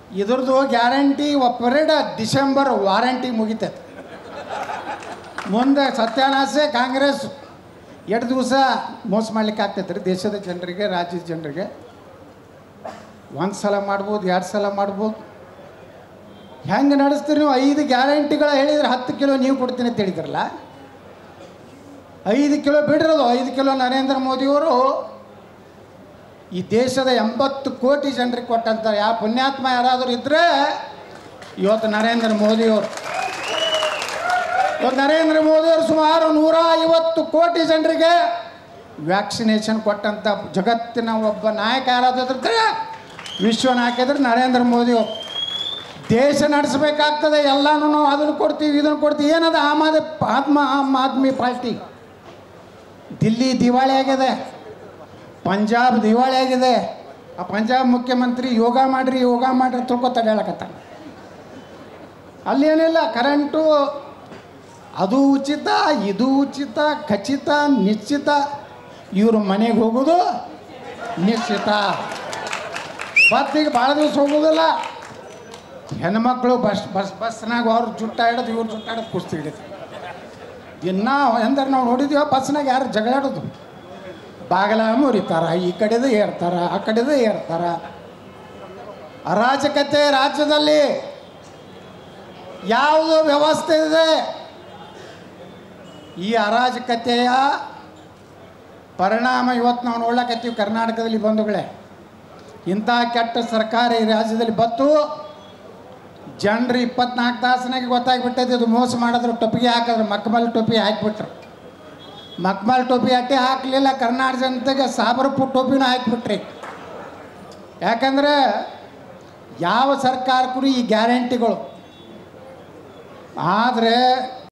ಇದ್ರದ್ದು ಗ್ಯಾರಂಟಿ ಒಪ್ಪರೇಡ December warranty ಮುಗಿತೈತೆ ಮುಂದೆ ಸತ್ಯಾನಾಶೆ ಕಾಂಗ್ರೆಸ್ ಎರಡು ದಿವಸ ಮೋಸ ಮಾಡ್ಲಿಕ್ಕೆ ಆಗ್ತೈತೆ ರೀ ದೇಶದ ಜನರಿಗೆ ರಾಜ್ಯದ ಜನರಿಗೆ ಒಂದು ಸಲ ಮಾಡ್ಬೋದು ಎರಡು ಸಲ ಮಾಡ್ಬೋದು ಹೆಂಗೆ ನಡೆಸ್ತೀರಿ ನೀವು ಐದು ಗ್ಯಾರಂಟಿಗಳ ಹೇಳಿದ್ರೆ ಹತ್ತು ಕಿಲೋ ನೀವು ಕೊಡ್ತೀನಿ ಅಂತ ಹೇಳಿದ್ರಲ್ಲ ಐದು ಕಿಲೋ ಬಿಡಿರೋದು ಐದು ಕಿಲೋ ನರೇಂದ್ರ ಮೋದಿಯವರು ಈ ದೇಶದ ಎಂಬತ್ತು ಕೋಟಿ ಜನರಿಗೆ ಕೊಟ್ಟಂತ ಯಾವ ಪುಣ್ಯಾತ್ಮ ಯಾರಾದರೂ ಇದ್ದರೆ ಇವತ್ತು ನರೇಂದ್ರ ಮೋದಿಯವರು ಇವತ್ತು ನರೇಂದ್ರ ಮೋದಿಯವರು ಸುಮಾರು ನೂರ ಐವತ್ತು ಕೋಟಿ ಜನರಿಗೆ ವ್ಯಾಕ್ಸಿನೇಷನ್ ಕೊಟ್ಟಂಥ ಜಗತ್ತಿನ ಒಬ್ಬ ನಾಯಕ ಯಾರಾದ್ರೆ ವಿಶ್ವ ನಾಯಕ ಇದ್ರೆ ನರೇಂದ್ರ ಮೋದಿಯವರು ದೇಶ ನಡೆಸಬೇಕಾಗ್ತದೆ ಎಲ್ಲನೂ ನಾವು ಅದನ್ನು ಕೊಡ್ತೀವಿ ಇದನ್ನು ಕೊಡ್ತೀವಿ ಏನದ ಆಮ್ ಆದ್ಮಿ ಆತ್ಮ ಆಮ್ ಆದ್ಮಿ ಪಾರ್ಟಿ ದಿಲ್ಲಿ ದಿವಾಳಿ ಆಗಿದೆ ಪಂಜಾಬ್ ದಿವಾಳಿ ಆಗಿದೆ ಆ ಪಂಜಾಬ್ ಮುಖ್ಯಮಂತ್ರಿ ಯೋಗ ಮಾಡ್ರಿ ಯೋಗ ಮಾಡ್ರಿ ತಿಳ್ಕೊತಾರೆ ಹೇಳಕತ್ತ ಅಲ್ಲೇನಿಲ್ಲ ಕರೆಂಟು ಅದು ಉಚಿತ ಇದು ಉಚಿತ ಖಚಿತ ನಿಶ್ಚಿತ ಇವರು ಮನೆಗೆ ಹೋಗೋದು ನಿಶ್ಚಿತ ಬತ್ತಿಗೆ ಭಾಳ ದಿವಸ ಹೋಗೋದಿಲ್ಲ ಹೆಣ್ಮಕ್ಳು ಬಸ್ ಬಸ್ ಬಸ್ನಾಗ ಅವ್ರು ಜುಟ್ಟ ಹಿಡಿದು ಇವ್ರು ಜುಟ್ಟ ಹಿಡಿದು ಕುಸ್ತಿ ಹಿಡಿದು ದಿನ ಎಂದ್ರೆ ನಾವು ನೋಡಿದ್ದೀವ ಬಸ್ನಾಗ ಯಾರು ಜಗಳಾಡೋದು ಬಾಗಲ ಮುರಿತಾರ ಈ ಕಡೆದು ಏರ್ತಾರ ಆ ಕಡೆದು ಏರ್ತಾರ ಅರಾಜಕತೆ ರಾಜ್ಯದಲ್ಲಿ ಯಾವುದು ವ್ಯವಸ್ಥೆ ಇದೆ ಈ ಅರಾಜಕತೆಯ ಪರಿಣಾಮ ಇವತ್ತು ನಾವು ನೋಡ್ಲಕತ್ತೀವಿ ಕರ್ನಾಟಕದಲ್ಲಿ ಬಂಧುಗಳೇ ಇಂಥ ಕೆಟ್ಟ ಸರ್ಕಾರ ಈ ರಾಜ್ಯದಲ್ಲಿ ಬತ್ತು ಜನರು ಇಪ್ಪತ್ನಾಲ್ಕು ತಾಸಿನಾಗೆ ಗೊತ್ತಾಗ್ಬಿಟ್ಟೈತೆ ಇದು ಮೋಸ ಮಾಡಿದ್ರು ಟೊಪ್ಪಿಗೆ ಹಾಕಿದ್ರು ಮಕ್ಮಲ್ ಟೋಪಿ ಹಾಕಿಬಿಟ್ರು ಮಕ್ಮಲ್ ಟೋಪಿ ಅಟ್ಟೆ ಹಾಕಲಿಲ್ಲ ಕರ್ನಾಟಕ ಜನತೆಗೆ ಸಾಬರಪ್ಪು ಟೋಪಿನೂ ಹಾಕಿಬಿಟ್ರಿ ಯಾಕಂದರೆ ಯಾವ ಸರ್ಕಾರಕ್ಕೂ ಈ ಗ್ಯಾರಂಟಿಗಳು ಆದರೆ